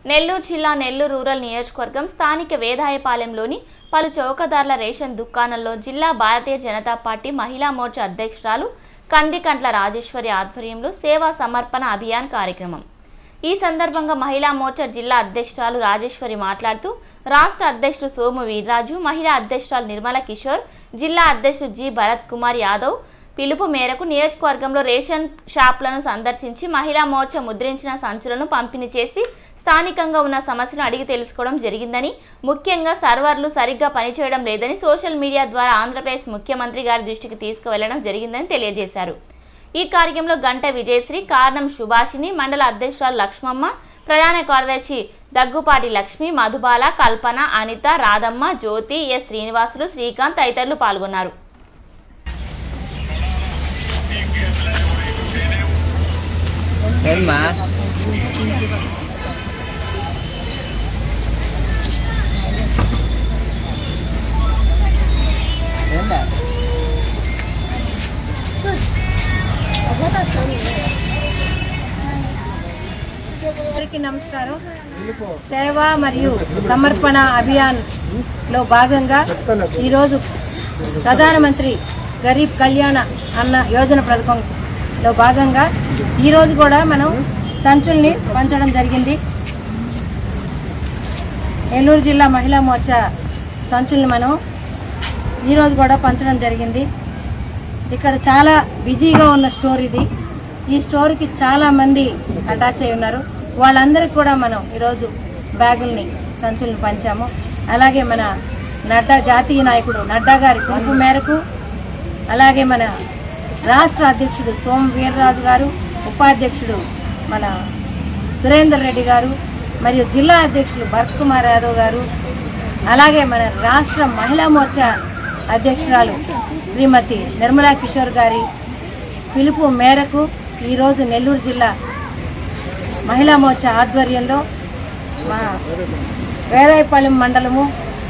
నెల్లూరు జిల్లా నెల్లూరు రూరల్ నియోజకవర్గం స్థానిక వేదాయపాలెంలోని పలు చౌకదారుల రేషన్ దుకాణంలో జిల్లా భారతీయ జనతా పార్టీ మహిళా మోర్చా అధ్యక్షురాలు కందికంట్ల రాజేశ్వరి ఆధ్వర్యంలో సేవా సమర్పణ అభియాన్ కార్యక్రమం ఈ సందర్భంగా మహిళా మోర్చా జిల్లా అధ్యక్షురాలు రాజేశ్వరి మాట్లాడుతూ రాష్ట్ర అధ్యక్షుడు సోము వీర్రాజు మహిళా అధ్యక్షురాలు నిర్మల కిషోర్ జిల్లా అధ్యక్షుడు జి భరత్ కుమార్ యాదవ్ పిలుపు మేరకు నియోజకవర్గంలో రేషన్ షాపులను సందర్శించి మహిళా మోర్చా ముద్రించిన సంచులను పంపిణీ చేసి స్థానికంగా ఉన్న సమస్యను అడిగి తెలుసుకోవడం జరిగిందని ముఖ్యంగా సర్వర్లు సరిగ్గా పనిచేయడం లేదని సోషల్ మీడియా ద్వారా ఆంధ్రప్రదేశ్ ముఖ్యమంత్రి గారి దృష్టికి తీసుకువెళ్లడం జరిగిందని తెలియజేశారు ఈ కార్యక్రమంలో గంట విజయశ్రీ కారణం సుభాషిణి మండల అధ్యక్షురాలు లక్ష్మమ్మ ప్రధాన కార్యదర్శి దగ్గుపాటి లక్ష్మి మధుబాల కల్పన అనిత రాధమ్మ జ్యోతి ఎస్ శ్రీనివాసులు శ్రీకాంత్ తదితరులు పాల్గొన్నారు ఏమ్మా అందరికీ నమస్కారం సేవ మరియు సమర్పణ అభియాన్ లో భాగంగా ఈరోజు ప్రధానమంత్రి గరీబ్ కళ్యాణ అన్న యోజన పథకంలో భాగంగా ఈరోజు కూడా మనం సంచుల్ని పంచడం జరిగింది నెల్లూరు జిల్లా మహిళా మోర్చా సంచుల్ని మనం ఈరోజు కూడా పంచడం జరిగింది ఇక్కడ చాలా బిజీగా ఉన్న స్టోర్ ఇది ఈ స్టోర్కి చాలా మంది అటాచ్ అయి ఉన్నారు వాళ్ళందరికీ కూడా మనం ఈరోజు బ్యాగుల్ని సంచుల్ని పంచాము అలాగే మన నడ్డా జాతీయ నాయకుడు నడ్డా గారి పిలుపు మేరకు అలాగే మన రాష్ట్ర అధ్యక్షుడు సోమ వీర్రాజు గారు ఉపాధ్యక్షుడు మన సురేందర్ రెడ్డి గారు మరియు జిల్లా అధ్యక్షులు భరత్ కుమార్ యాదవ్ గారు అలాగే మన రాష్ట్ర మహిళా మోర్చా అధ్యక్షురాలు శ్రీమతి నిర్మలా కిషోర్ గారి పిలుపు మేరకు ఈరోజు నెల్లూరు జిల్లా మహిళా మోర్చా ఆధ్వర్యంలో మా వేదాయపాలెం మండలము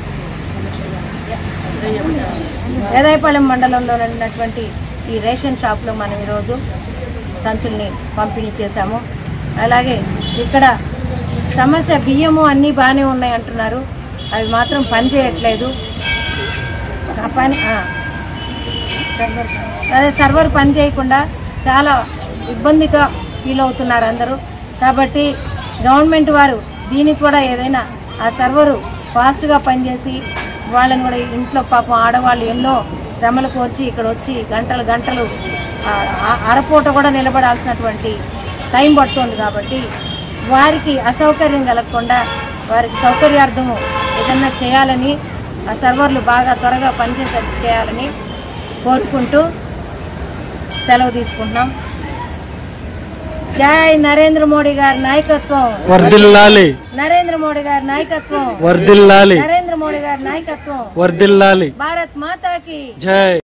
వేదాయపాలెం మండలంలో ఉన్నటువంటి ఈ రేషన్ షాప్లో మనం ఈరోజు సంచుల్ని పంపిణీ చేశాము అలాగే ఇక్కడ సమస్య బియ్యము అన్నీ బాగానే ఉన్నాయి అంటున్నారు అవి మాత్రం పనిచేయట్లేదు ఆ పని ఆ. అదే సర్వర్ పని చేయకుండా చాలా ఇబ్బందిగా ఫీల్ అవుతున్నారు అందరూ కాబట్టి గవర్నమెంట్ వారు దీనికి కూడా ఏదైనా ఆ సర్వరు ఫాస్ట్గా పనిచేసి వాళ్ళని కూడా ఇంట్లో పాపం ఆడవాళ్ళు ఎన్నో శ్రమలు కోర్చి ఇక్కడ వచ్చి గంటలు గంటలు ఆ, ఆ- అరపూట కూడా నిలబడాల్సినటువంటి టైం పడుతుంది కాబట్టి వారికి అసౌకర్యం కలగకుండా వారికి సౌకర్యార్థము ఏదన్నా చేయాలని ఆ సర్వర్లు బాగా త్వరగా పనిచేసేట్టు చేయాలని కోరుకుంటూ సెలవు తీసుకుంటున్నాం జై నరేంద్ర మోడీ గారి నాయకత్వం వర్దిల్లాలి నరేంద్ర మోడీ గారి నాయకత్వం వర్దిల్లాలి నరేంద్ర మోడీ గారి నాయకత్వం వర్దిల్లాలి భారత్ మాతాకి జై